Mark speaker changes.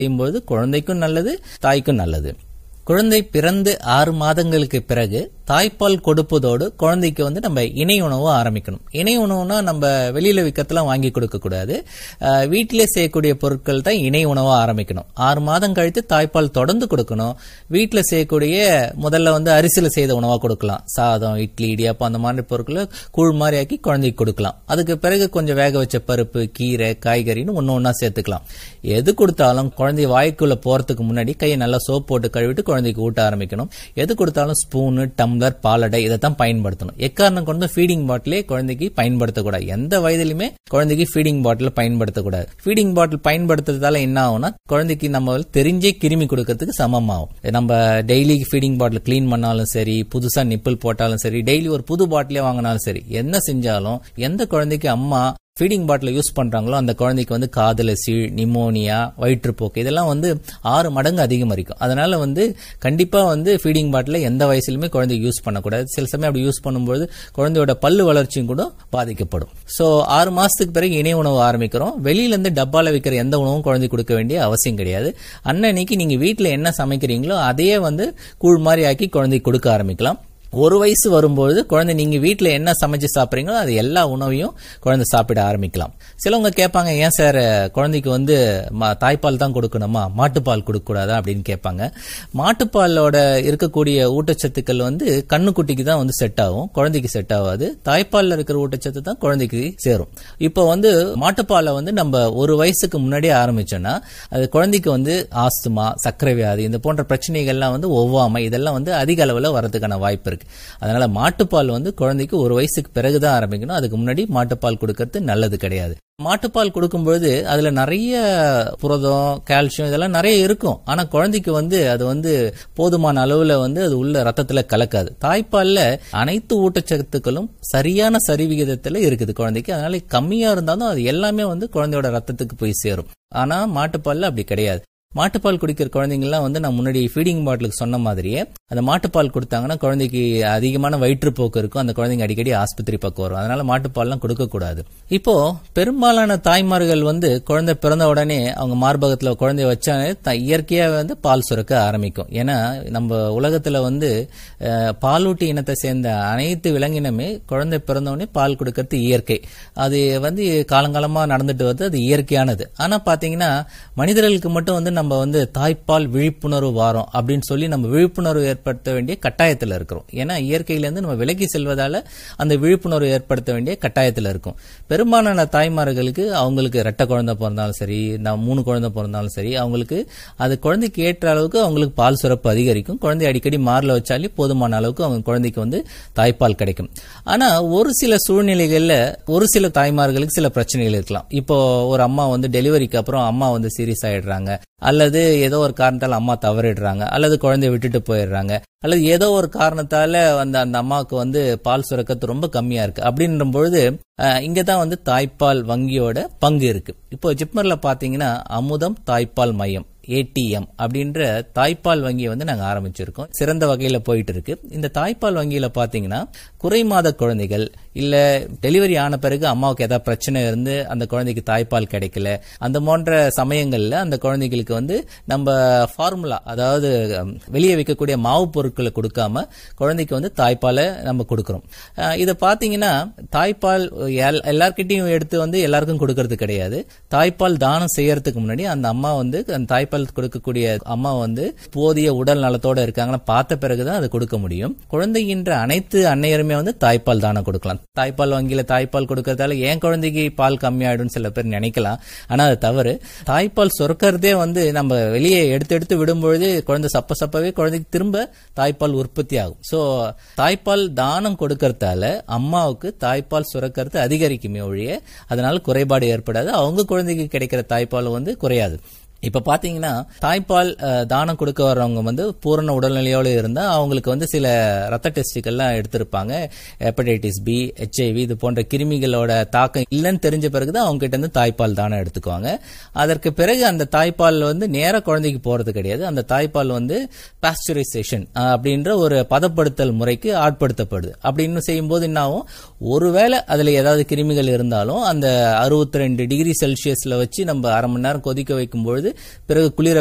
Speaker 1: செய்யும்போது குழந்தைக்கும் நல்லது தாய்க்கும் நல்லது குழந்தை பிறந்து ஆறு மாதங்களுக்கு பிறகு தாய்ப்பால் கொடுப்பதோடு குழந்தைக்கு வந்து நம்ம இணை உணவு ஆரம்பிக்கணும் இணை உணவுனா நம்ம வெளியில விற்கத்தெல்லாம் வாங்கி கொடுக்க கூடாது அஹ், வீட்டிலே செய்யக்கூடிய பொருட்கள் தான் இணை உணவா ஆரம்பிக்கணும் ஆறு மாதம் கழித்து தாய்ப்பால் தொடர்ந்து கொடுக்கணும் வீட்டில் செய்யக்கூடிய முதல்ல வந்து அரிசியில் செய்த உணவா கொடுக்கலாம் சாதம் இட்லி இடியாப்பம் அந்த மாதிரி பொருட்களை கூழ் மாதிரி ஆக்கி குழந்தைக்கு கொடுக்கலாம் அதுக்கு பிறகு கொஞ்சம் வேக வச்ச பருப்பு கீரை காய்கறின்னு ஒன்று ஒன்றா சேர்த்துக்கலாம் எது கொடுத்தாலும் குழந்தை வாய்க்குள்ள போறதுக்கு முன்னாடி கையை நல்லா சோப் போட்டு கழுவிட்டு குழந்தைக்கு ஊட்ட ஆரம்பிக்கணும் எது கொடுத்தாலும் ஸ்பூனு டம்ளர் பாலடை இதை தான் பயன்படுத்தணும் எக்காரணம் கொண்டு ஃபீடிங் பாட்டிலே குழந்தைக்கு பயன்படுத்தக்கூடாது எந்த வயதிலுமே குழந்தைக்கு ஃபீடிங் பாட்டில் பயன்படுத்தக்கூடாது ஃபீடிங் பாட்டில் பயன்படுத்துறதால என்ன ஆகும்னா குழந்தைக்கு நம்ம தெரிஞ்சே கிருமி கொடுக்கறதுக்கு சமமாகும் நம்ம டெய்லி ஃபீடிங் பாட்டில் க்ளீன் பண்ணாலும் சரி புதுசா நிப்பிள் போட்டாலும் சரி டெய்லி ஒரு புது பாட்டிலே வாங்கினாலும் சரி என்ன செஞ்சாலும் எந்த குழந்தைக்கு அம்மா ஃபீடிங் பாட்டில் யூஸ் பண்றாங்களோ அந்த குழந்தைக்கு வந்து காதல சீழ் நிமோனியா வயிற்றுப்போக்கு இதெல்லாம் வந்து ஆறு மடங்கு அதிகமரிக்கும் அதனால வந்து கண்டிப்பா வந்து ஃபீடிங் பாட்டில் எந்த வயசுலயுமே குழந்தை யூஸ் பண்ணக்கூடாது சில சமயம் அப்படி யூஸ் பண்ணும்போது குழந்தையோட பல்லு வளர்ச்சியும் கூட பாதிக்கப்படும் ஸோ ஆறு மாசத்துக்கு பிறகு இணை உணவு ஆரம்பிக்கிறோம் வெளியில இருந்து டப்பால விற்கிற எந்த உணவும் குழந்தை கொடுக்க வேண்டிய அவசியம் கிடையாது அன்னன்னைக்கு நீங்க வீட்டில் என்ன சமைக்கிறீங்களோ அதையே வந்து கூழ் மாதிரி ஆக்கி குழந்தைக்கு கொடுக்க ஆரம்பிக்கலாம் ஒரு வயசு வரும்பொழுது குழந்தை நீங்க வீட்ல என்ன சமைச்சு சாப்பிடுறீங்களோ அது எல்லா உணவையும் குழந்தை சாப்பிட ஆரம்பிக்கலாம் சிலவங்க கேட்பாங்க ஏன் சார் குழந்தைக்கு வந்து ம- தாய்ப்பால் தான் கொடுக்கணுமா மாட்டுப்பால் கொடுக்க கூடாதா அப்படின்னு கேட்பாங்க மாட்டுப்பாலோட இருக்கக்கூடிய ஊட்டச்சத்துக்கள் வந்து கண்ணுக்குட்டிக்கு தான் வந்து செட் ஆகும் குழந்தைக்கு செட் ஆகாது தாய்ப்பால்ல இருக்கிற ஊட்டச்சத்து தான் குழந்தைக்கு சேரும் இப்போ வந்து மாட்டுப்பாலை வந்து நம்ம ஒரு வயசுக்கு முன்னாடியே ஆரம்பிச்சோம்னா அது குழந்தைக்கு வந்து ஆஸ்துமா சர்க்கரை வியாதி இந்த போன்ற பிரச்சனைகள்லாம் வந்து ஒவ்வாமை இதெல்லாம் வந்து அதிக அளவில் வரதுக்கான வாய்ப்பு இருக்கு அதனால மாட்டுப்பால் வந்து குழந்தைக்கு ஒரு வயசுக்கு பிறகுதான் ஆரம்பிக்கணும் அதுக்கு முன்னாடி மாட்டுப்பால் கொடுக்கறது நல்லது கிடையாது மாட்டுப்பால் கொடுக்கும்பொழுது அதுல நிறைய புரதம் கால்சியம் இதெல்லாம் நிறைய இருக்கும் ஆனா குழந்தைக்கு வந்து அது வந்து போதுமான அளவுல வந்து அது உள்ள ரத்தத்துல கலக்காது தாய்ப்பால்ல அனைத்து ஊட்டச்சத்துக்களும் சரியான சரிவிகிதத்துல இருக்குது குழந்தைக்கு அதனால கம்மியா இருந்தாலும் அது எல்லாமே வந்து குழந்தையோட ரத்தத்துக்கு போய் சேரும் ஆனா மாட்டுப்பால்ல அப்படி கிடையாது மாட்டுப்பால் குடிக்கிற குழந்தைங்கலாம் வந்து நான் முன்னாடி ஃபீடிங் பாட்டிலுக்கு சொன்ன மாதிரியே அந்த மாட்டுப்பால் கொடுத்தாங்கன்னா குழந்தைக்கு அதிகமான வயிற்றுப்போக்கு இருக்கும் அந்த குழந்தைங்க அடிக்கடி ஆஸ்பத்திரி பக்கம் வரும் அதனால மாட்டுப்பால்லாம் கொடுக்கக்கூடாது இப்போ பெரும்பாலான தாய்மார்கள் வந்து குழந்தை பிறந்த உடனே அவங்க மார்பகத்துல குழந்தைய வச்சாலே த- இயற்கையாவே வந்து பால் சுரக்க ஆரம்பிக்கும் ஏன்னா நம்ம உலகத்துல வந்து அஹ், பாலூட்டி இனத்தை சேர்ந்த அனைத்து விலங்கினமே குழந்தை பிறந்த உடனே பால் கொடுக்கறது இயற்கை அது வந்து காலங்காலமா நடந்துட்டு வருது அது இயற்கையானது ஆனா பாத்தீங்கன்னா மனிதர்களுக்கு மட்டும் வந்து நம்ம வந்து தாய்ப்பால் விழிப்புணர்வு வாரம் அப்படின்னு சொல்லி நம்ம விழிப்புணர்வு ஏற்படுத்த வேண்டிய கட்டாயத்துல இருக்கிறோம் ஏன்னா இயற்கையில இருந்து நம்ம விலகி செல்வதால அந்த விழிப்புணர்வு ஏற்படுத்த வேண்டிய கட்டாயத்துல இருக்கும் பெரும்பாலான தாய்மார்களுக்கு அவங்களுக்கு ரெட்டை குழந்தை பிறந்தாலும் சரி நான் மூணு குழந்தை பிறந்தாலும் சரி அவங்களுக்கு அது குழந்தைக்கு ஏற்ற அளவுக்கு அவங்களுக்கு பால் சுரப்பு அதிகரிக்கும் குழந்தை அடிக்கடி மார்ல வச்சாலே போதுமான அளவுக்கு அவங்க குழந்தைக்கு வந்து தாய்ப்பால் கிடைக்கும் ஆனா ஒரு சில சூழ்நிலைகள்ல ஒரு சில தாய்மார்களுக்கு சில பிரச்சனைகள் இருக்கலாம் இப்போ ஒரு அம்மா வந்து டெலிவரிக்கு அப்புறம் அம்மா வந்து சீரியஸ் ஆயிடுறாங்க அல்லது ஏதோ ஒரு காரணத்தால் அம்மா தவறிடுறாங்க அல்லது குழந்தைய விட்டுட்டு போயிடுறாங்க அல்லது ஏதோ ஒரு காரணத்தால அந்த அந்த அம்மாவுக்கு வந்து பால் சுரக்கத்து ரொம்ப கம்மியா இருக்கு அப்படின்ற பொழுது இங்க தான் வந்து தாய்ப்பால் வங்கியோட பங்கு இருக்கு இப்போ ஜிப்மர்ல பாத்தீங்கன்னா அமுதம் தாய்ப்பால் மையம் ஏடிஎம் அப்படின்ற தாய்ப்பால் வங்கியை வந்து நாங்க ஆரம்பிச்சிருக்கோம் சிறந்த வகையில போயிட்டு இருக்கு இந்த தாய்ப்பால் வங்கியில பாத்தீங்கன்னா குறை மாத குழந்தைகள் இல்ல டெலிவரி ஆன பிறகு அம்மாவுக்கு ஏதாவது பிரச்சனை இருந்து அந்த குழந்தைக்கு தாய்ப்பால் கிடைக்கல அந்த போன்ற சமயங்கள்ல அந்த குழந்தைகளுக்கு வந்து நம்ம ஃபார்முலா அதாவது ஹம், வெளியே விற்கக்கூடிய மாவு பொருட்களை கொடுக்காம குழந்தைக்கு வந்து தாய்ப்பாலை நம்ம கொடுக்கிறோம் அஹ், இதை பாத்தீங்கன்னா தாய்ப்பால் எல்- எல்லார்கிட்டயும் எடுத்து வந்து எல்லாருக்கும் கொடுக்கறது கிடையாது தாய்ப்பால் தானம் செய்யறதுக்கு முன்னாடி அந்த அம்மா வந்து அந்த தாய்ப்பால் கொடுக்கக்கூடிய அம்மா வந்து போதிய உடல் நலத்தோட இருக்காங்கன்னா பார்த்த பிறகுதான் அதை கொடுக்க முடியும் குழந்தைகின்ற அனைத்து அன்னையருமே வந்து தாய்ப்பால் தானம் கொடுக்கலாம் தாய்ப்பால் வங்கியில தாய்ப்பால் கொடுக்கறதால ஏன் குழந்தைக்கு பால் கம்மியாயிடும் சில பேர் நினைக்கலாம் ஆனா அது தவறு தாய்ப்பால் சுரக்கிறதே வந்து நம்ம வெளியே எடுத்து எடுத்து விடும்பொழுது குழந்தை சப்ப சப்பவே குழந்தைக்கு திரும்ப தாய்ப்பால் உற்பத்தி ஆகும் சோ தாய்ப்பால் தானம் கொடுக்கறதால அம்மாவுக்கு தாய்ப்பால் சுரக்கிறது அதிகரிக்குமே ஒழிய அதனால குறைபாடு ஏற்படாது அவங்க குழந்தைக்கு கிடைக்கிற தாய்ப்பால் வந்து குறையாது இப்ப பாத்தீங்கன்னா தாய்ப்பால் அஹ், தானம் கொடுக்க வர்றவங்க வந்து பூரண உடல்நிலையோட இருந்தா அவங்களுக்கு வந்து சில ரத்த டெஸ்டுகள்லாம் எடுத்திருப்பாங்க ஹெப்படைட்டிஸ் பி ஹெச்ஐவி இது போன்ற கிருமிகளோட தாக்கம் இல்லைன்னு தெரிஞ்ச பிறகுதான் அவங்க கிட்ட இருந்து தாய்ப்பால் தானம் எடுத்துக்குவாங்க அதற்கு பிறகு அந்த தாய்ப்பால் வந்து நேர குழந்தைக்கு போறது கிடையாது அந்த தாய்ப்பால் வந்து பாஸ்டரைசேஷன் அப்படின்ற ஒரு பதப்படுத்தல் முறைக்கு ஆட்படுத்தப்படுது அப்படின்னு செய்யும்போது என்ன ஆகும் ஒருவேளை அதுல ஏதாவது கிருமிகள் இருந்தாலும் அந்த அறுபத்தி ரெண்டு டிகிரி செல்சியஸ்ல வச்சு நம்ம அரை மணி நேரம் கொதிக்க வைக்கும் பொழுது பிறகு குளிர